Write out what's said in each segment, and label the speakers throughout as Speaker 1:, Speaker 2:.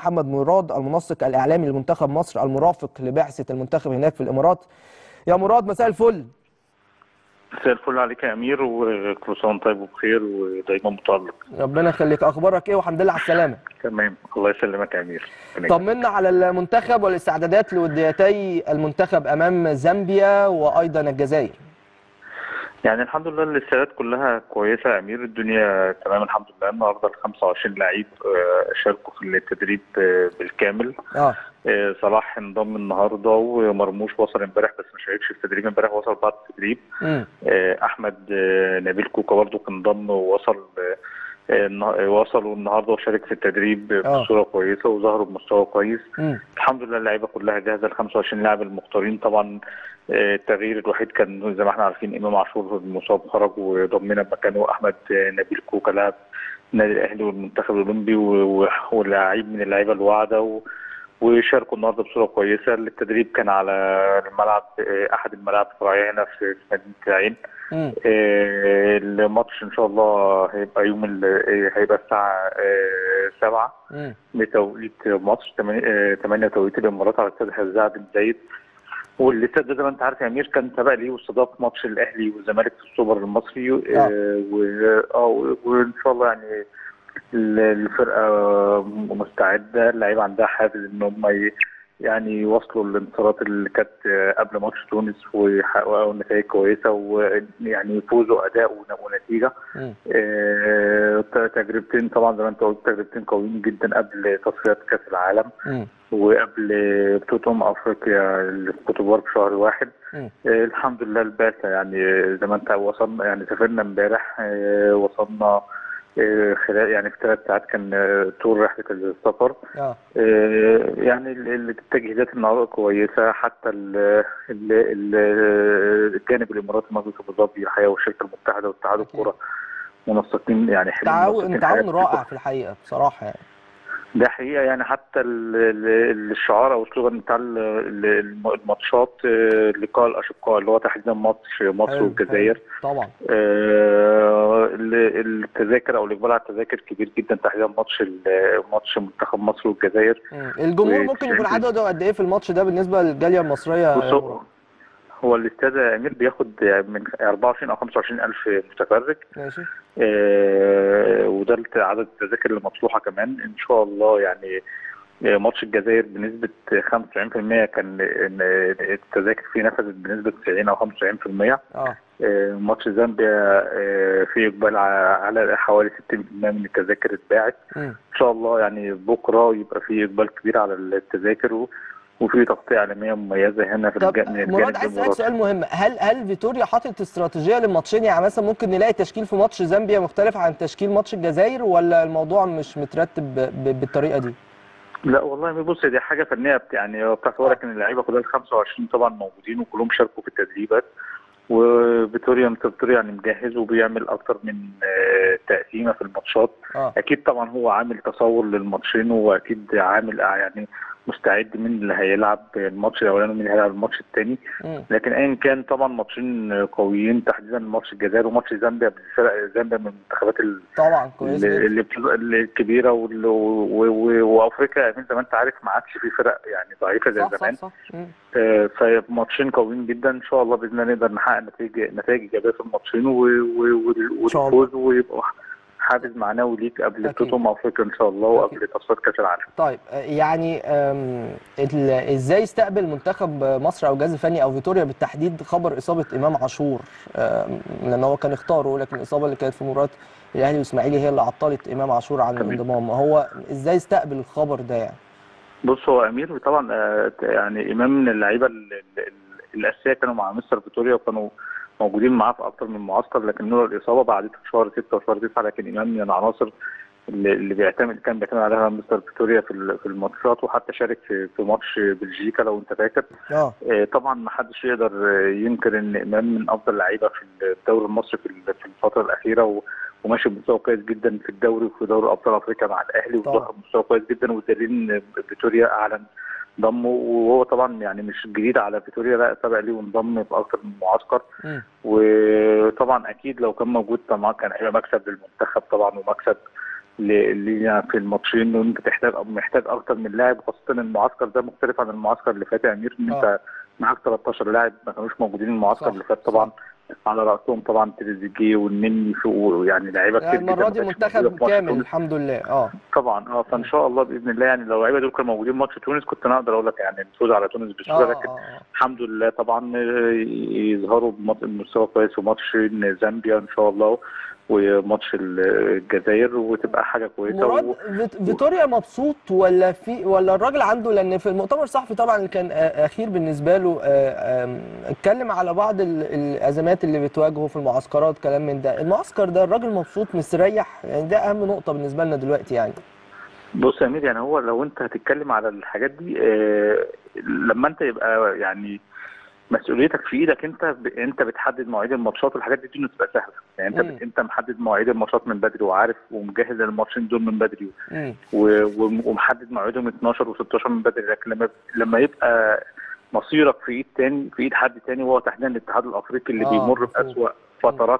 Speaker 1: محمد مراد المنسق الاعلامي لمنتخب مصر المرافق لبعثه المنتخب هناك في الامارات يا مراد مساء الفل
Speaker 2: مساء الفل عليك يا امير وكل سنه وانت طيب وبخير ودايما متالق
Speaker 1: ربنا يخليك اخبارك ايه والحمد لله على السلامه
Speaker 2: تمام الله يسلمك يا امير
Speaker 1: طمنا على المنتخب والاستعدادات لوديتي المنتخب امام زامبيا وايضا الجزائر
Speaker 2: يعني الحمد لله الاستعدادات كلها كويسه يا امير الدنيا تمام الحمد لله النهارده ال 25 لعيب آه، شاركوا في التدريب آه، بالكامل
Speaker 1: اه
Speaker 2: آه، صلاح انضم النهارده ومرموش وصل امبارح بس ما شاركش في التدريب امبارح وصل بعد التدريب
Speaker 1: امم
Speaker 2: آه، احمد آه، نبيل كوكا برضو كان انضم ووصل آه، آه، النه- وصلوا النهارده وشارك في التدريب
Speaker 1: آه.
Speaker 2: بصوره كويسه وظهروا بمستوى كويس
Speaker 1: امم
Speaker 2: الحمد لله اللعيبه كلها جاهزه ال 25 لاعب المختارين طبعا آه، التغيير الوحيد كان زي ما احنا عارفين امام عاشور المصاب خرج وضمنا مكانه احمد آه، نبيل كوكا لاعب النادي الاهلي والمنتخب الاولمبي و- و- ولاعيب من اللعيبه الواعده و- وشاركوا النهارده بصوره كويسه التدريب كان على الملعب آه، احد الملاعب الفرعيه هنا في في مدينه العين
Speaker 1: امم
Speaker 2: آه، الماتش ان شاء الله هيبقى يوم ال- آه، هيبقى الساعه 7
Speaker 1: امم
Speaker 2: بتوقيت ماتش 8 توقيت الامارات على استاد هزاع بن زايد والاستاد ده زي ما انت عارف يا امير كان سبق ليه واستضاف ماتش الاهلي والزمالك في السوبر المصري آه، و- اه وان شاء الله يعني ال- الفرقه مستعده اللعيبه عندها حافز ان هم ي- يعني يواصلوا الانتصارات اللي كانت آه، قبل ماتش تونس ويحققوا نتائج كويسه ويعني يفوزوا اداء ون- ونتيجه
Speaker 1: امم
Speaker 2: آه، تجربتين طبعا زي ما انت قلت تجربتين قويين جدا قبل تصفيات كاس العالم
Speaker 1: امم
Speaker 2: وقبل بطولة أمم أفريقيا اللي في كوتوبار في شهر واحد
Speaker 1: مم.
Speaker 2: آه، الحمد لله البعثة يعني زي ما أنت وصلنا يعني سافرنا امبارح آه، وصلنا آه، خلال يعني في ثلاث ساعات كان آه، طول رحلة السفر
Speaker 1: اه
Speaker 2: آه، يعني ال- ال- التجهيزات النهارده كويسة حتى ال ال ال الجانب الإماراتي مجلس أبو ظبي الحقيقة والشركة المتحدة واتحاد
Speaker 1: أكيد.
Speaker 2: الكرة منسقين يعني حلو
Speaker 1: تعاون
Speaker 2: منسقين
Speaker 1: تعاون
Speaker 2: حاجات
Speaker 1: رائع في الحقيقه بصراحه يعني
Speaker 2: ده حقيقة يعني حتى ال- ال- الشعار أو السلوغان بتاع ال- ال- الماتشات آه، لقاء الأشقاء اللي هو تحديدا ماتش مصر
Speaker 1: حلو،
Speaker 2: والجزائر
Speaker 1: حلو. طبعا
Speaker 2: آه، ال- التذاكر أو الإقبال على التذاكر كبير جدا تحديدا ماتش ال- ماتش منتخب مصر والجزائر
Speaker 1: مم. الجمهور ممكن يكون
Speaker 2: وتشعيب-
Speaker 1: عدده قد ايه في الماتش ده بالنسبه للجاليه المصريه يا
Speaker 2: بص هو-
Speaker 1: مراد؟
Speaker 2: هو الاستاد يا أمير بياخد من 24 أو 25 ألف متفرج
Speaker 1: ماشي
Speaker 2: آه، وده الت- عدد التذاكر اللي مطروحه كمان ان شاء الله يعني آه، ماتش الجزائر بنسبه 95% كان إن التذاكر فيه نفذت بنسبه 90 او 95%
Speaker 1: اه
Speaker 2: آه، ماتش زامبيا آه، فيه اقبال ع- على حوالي 60% من التذاكر اتباعت
Speaker 1: مم.
Speaker 2: ان شاء الله يعني بكره يبقى فيه اقبال كبير على التذاكر و- وفي تغطيه اعلاميه مميزه هنا في
Speaker 1: طب
Speaker 2: الج- من
Speaker 1: مراد
Speaker 2: الجانب
Speaker 1: عايز اسالك
Speaker 2: الإماراتي.
Speaker 1: سؤال مهم هل هل فيتوريا حاطط استراتيجيه للماتشين يعني مثلا ممكن نلاقي تشكيل في ماتش زامبيا مختلف عن تشكيل ماتش الجزائر ولا الموضوع مش مترتب ب- ب- بالطريقه دي؟
Speaker 2: لا والله بص دي حاجه فنيه بت- يعني بتاعت ولكن اللعيبه كلها ال 25 طبعا موجودين وكلهم شاركوا في التدريبات وفيتوريا فيتوريا يعني مجهز وبيعمل اكتر من آه، تقسيمه في الماتشات
Speaker 1: اه
Speaker 2: اكيد طبعا هو عامل تصور للماتشين واكيد عامل آه، يعني مستعد مين اللي هيلعب الماتش الاولاني ومين اللي هيلعب الماتش الثاني
Speaker 1: مم.
Speaker 2: لكن ايا كان طبعا ماتشين قويين تحديدا ماتش الجزائر وماتش زامبيا بالفرق زامبيا من المنتخبات ال-
Speaker 1: طبعا كويس
Speaker 2: اللي
Speaker 1: جدا
Speaker 2: اللي بتبقى- اللي الكبيره وال- و- و- وافريقيا يعني زي ما انت عارف ما عادش في فرق يعني ضعيفه زي
Speaker 1: صح صح
Speaker 2: زمان
Speaker 1: صح مم.
Speaker 2: آه، فماتشين قويين جدا ان شاء الله باذن الله نقدر نحقق نتائج نتائج ايجابيه في الماتشين و- و- وال-
Speaker 1: شاء الله.
Speaker 2: والفوز ويبقى حافز معنوي ليك قبل
Speaker 1: أكيد.
Speaker 2: بطوله أمم افريقيا ان شاء الله وقبل تصفيات كاس العالم
Speaker 1: طيب آه، يعني آم، ال- ازاي استقبل منتخب مصر او الجهاز الفني او فيتوريا بالتحديد خبر اصابه امام عاشور آم، لان هو كان اختاره لكن الاصابه اللي كانت في مباراه الاهلي والاسماعيلي هي اللي عطلت امام عاشور عن
Speaker 2: تمام.
Speaker 1: الانضمام هو ازاي استقبل الخبر ده يعني
Speaker 2: بص هو امير طبعا آه، يعني امام من اللعيبه ال- ال- ال- الاساسيه كانوا مع مستر فيتوريا وكانوا موجودين معاه في اكتر من معسكر لكن لولا الاصابه بعدته في شهر 6 وشهر 9 لكن امام من العناصر اللي اللي بيعتمد كان بيعتمد عليها مستر فيتوريا في ال- في الماتشات وحتى شارك في في ماتش بلجيكا لو انت فاكر
Speaker 1: اه
Speaker 2: آه، طبعا ما حدش يقدر آه، ينكر ان امام من افضل اللعيبه في الدوري المصري في ال- في الفتره الاخيره و- وماشي بمستوى كويس جدا في الدوري وفي دوري ابطال افريقيا مع الاهلي
Speaker 1: طبعا.
Speaker 2: وظهر بمستوى كويس جدا والدليل ان فيتوريا اعلن ضمه وهو طبعا يعني مش جديد على فيتوريا لا سبق ليه وانضم في اكتر من معسكر
Speaker 1: مم.
Speaker 2: وطبعا اكيد لو كان موجود طبعا كان هيبقى مكسب للمنتخب طبعا ومكسب ل- لينا في الماتشين وانت تحتاج محتاج اكتر من لاعب خاصه المعسكر ده مختلف عن المعسكر اللي فات يا امير ان
Speaker 1: آه.
Speaker 2: انت معاك 13 لاعب ما كانوش موجودين المعسكر
Speaker 1: صح،
Speaker 2: اللي فات طبعا على راسهم طبعا تريزيجيه والنني في- يعني لعيبه كتير
Speaker 1: يعني
Speaker 2: جدا
Speaker 1: المره
Speaker 2: ما
Speaker 1: دي
Speaker 2: كانتش موجودة
Speaker 1: منتخب
Speaker 2: في ماتش
Speaker 1: كامل
Speaker 2: تونس.
Speaker 1: الحمد لله اه
Speaker 2: طبعا اه فان شاء الله باذن الله يعني لو اللعيبه دول كانوا موجودين ماتش تونس كنت انا اقدر اقول لك يعني نفوز على تونس
Speaker 1: اه
Speaker 2: بسهوله
Speaker 1: اه
Speaker 2: لكن
Speaker 1: آه.
Speaker 2: الحمد لله طبعا آه، يظهروا بمط- بمستوى كويس في ماتش زامبيا ان شاء الله وماتش الجزائر وتبقى حاجه كويسه
Speaker 1: مراد
Speaker 2: و...
Speaker 1: فيت- فيتوريا مبسوط ولا في ولا الراجل عنده لان في المؤتمر الصحفي طبعا اللي كان آه، اخير بالنسبه له آه، آم، اتكلم على بعض ال- الازمات اللي بتواجهه في المعسكرات كلام من ده المعسكر ده الراجل مبسوط مستريح يعني ده اهم نقطه بالنسبه لنا دلوقتي يعني
Speaker 2: بص يا امير يعني هو لو انت هتتكلم على الحاجات دي آه، لما انت يبقى يعني مسؤوليتك في ايدك انت ب... انت بتحدد مواعيد الماتشات والحاجات دي دي بتبقى سهله يعني انت
Speaker 1: مم.
Speaker 2: ب... انت محدد مواعيد الماتشات من بدري وعارف ومجهز الماتشين دول من بدري
Speaker 1: مم.
Speaker 2: و... و- ومحدد مواعيدهم 12 و16 من بدري لكن لما لما يبقى مصيرك في ايد تاني في ايد حد تاني وهو تحديدا الاتحاد الافريقي اللي
Speaker 1: آه،
Speaker 2: بيمر
Speaker 1: مفهوم.
Speaker 2: باسوأ فترات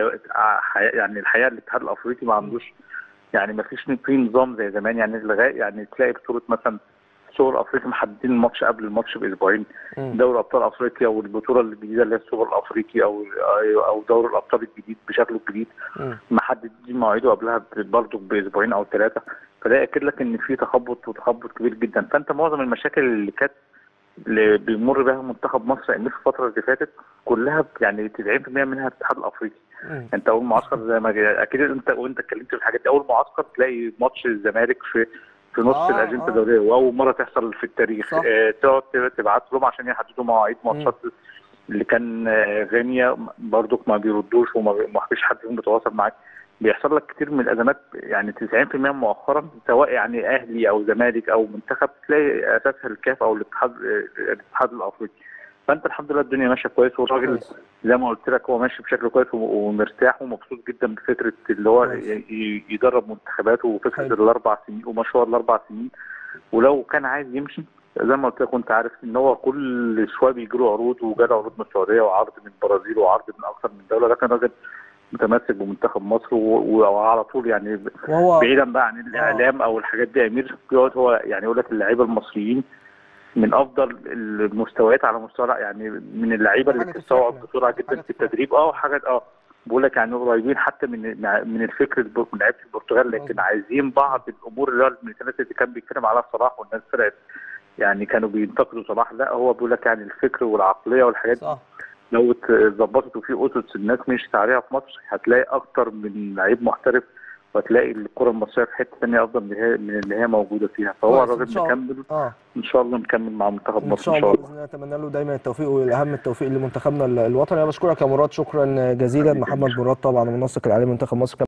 Speaker 2: حياة يعني الحياه الاتحاد الافريقي ما عندوش يعني ما فيش في نظام زي زمان يعني لغايه يعني تلاقي بطوله مثلا سوبر افريقيا محددين الماتش قبل الماتش باسبوعين
Speaker 1: مم.
Speaker 2: دوري ابطال افريقيا والبطوله الجديده اللي هي السوبر الافريقي او او دوري الابطال الجديد بشكله الجديد
Speaker 1: مم.
Speaker 2: محددين مواعيده قبلها برضه باسبوعين او ثلاثه فده ياكد لك ان في تخبط وتخبط كبير جدا فانت معظم المشاكل اللي كانت اللي بيمر بها منتخب مصر يعني في الفتره اللي فاتت كلها ب- يعني 90% منها الاتحاد الافريقي
Speaker 1: مم.
Speaker 2: انت اول معسكر زي ما جا- اكيد انت وانت اتكلمت في الحاجات دي اول معسكر تلاقي ماتش الزمالك في في نص
Speaker 1: آه،
Speaker 2: الاجنده
Speaker 1: آه.
Speaker 2: الدوليه واول مره تحصل في التاريخ
Speaker 1: صح.
Speaker 2: آه تقعد تب- تبعت لهم عشان يحددوا مواعيد ماتشات اللي كان آه، غينيا برضك ما بيردوش وما بي- ما فيش حد فيهم بيتواصل معاك بيحصل لك كتير من الازمات يعني 90% مؤخرا سواء يعني اهلي او زمالك او منتخب تلاقي اساسها الكاف او الاتحاد آه، الاتحاد الافريقي فانت الحمد لله الدنيا ماشيه كويس والراجل
Speaker 1: كويس.
Speaker 2: زي ما قلت لك هو ماشي بشكل كويس و- ومرتاح ومبسوط جدا بفكره اللي هو
Speaker 1: كويس.
Speaker 2: ي- ي- يدرب منتخباته وفكره
Speaker 1: حلو.
Speaker 2: الاربع سنين ومشروع الاربع سنين ولو كان عايز يمشي زي ما قلت لك وانت عارف ان هو كل شويه بيجي له عروض وجاله عروض من السعوديه وعرض من البرازيل وعرض من اكثر من دوله لكن راجل متمسك بمنتخب مصر و- وعلى طول يعني
Speaker 1: وهو
Speaker 2: بعيدا بقى عن الاعلام او الحاجات دي يا امير بيقعد هو يعني يقول لك اللعيبه المصريين من افضل المستويات على مستوى يعني من اللعيبه اللي
Speaker 1: حاجة
Speaker 2: بتستوعب
Speaker 1: تفرحنا.
Speaker 2: بسرعه
Speaker 1: حاجة
Speaker 2: جدا في
Speaker 1: تفرحنا.
Speaker 2: التدريب اه حاجات اه بقول لك يعني قريبين حتى من من الفكر الب- من لعيبه البرتغال لكن
Speaker 1: مظبوط.
Speaker 2: عايزين بعض الامور اللي هو من الثلاثه اللي كان بيتكلم عليها صلاح والناس طلعت يعني كانوا بينتقدوا صلاح لا هو بيقول لك يعني الفكر والعقليه والحاجات دي
Speaker 1: صح
Speaker 2: لو اتظبطت وفي اسس الناس مشيت عليها في مصر هتلاقي اكتر من لعيب محترف وهتلاقي الكره المصريه في حته ثانيه افضل من اللي هي من اللي هي موجوده فيها فهو
Speaker 1: كويس، إن
Speaker 2: الراجل
Speaker 1: شاء الله.
Speaker 2: مكمل
Speaker 1: اه
Speaker 2: ان شاء الله نكمل مع منتخب
Speaker 1: ان
Speaker 2: مصر
Speaker 1: شاء
Speaker 2: ان شاء
Speaker 1: الله
Speaker 2: الله
Speaker 1: باذن الله اتمنى له دايما التوفيق والاهم التوفيق لمنتخبنا الوطني انا بشكرك يا مراد شكرا جزيلا
Speaker 2: حبيبي.
Speaker 1: محمد مراد طبعا المنسق العالمي لمنتخب مصر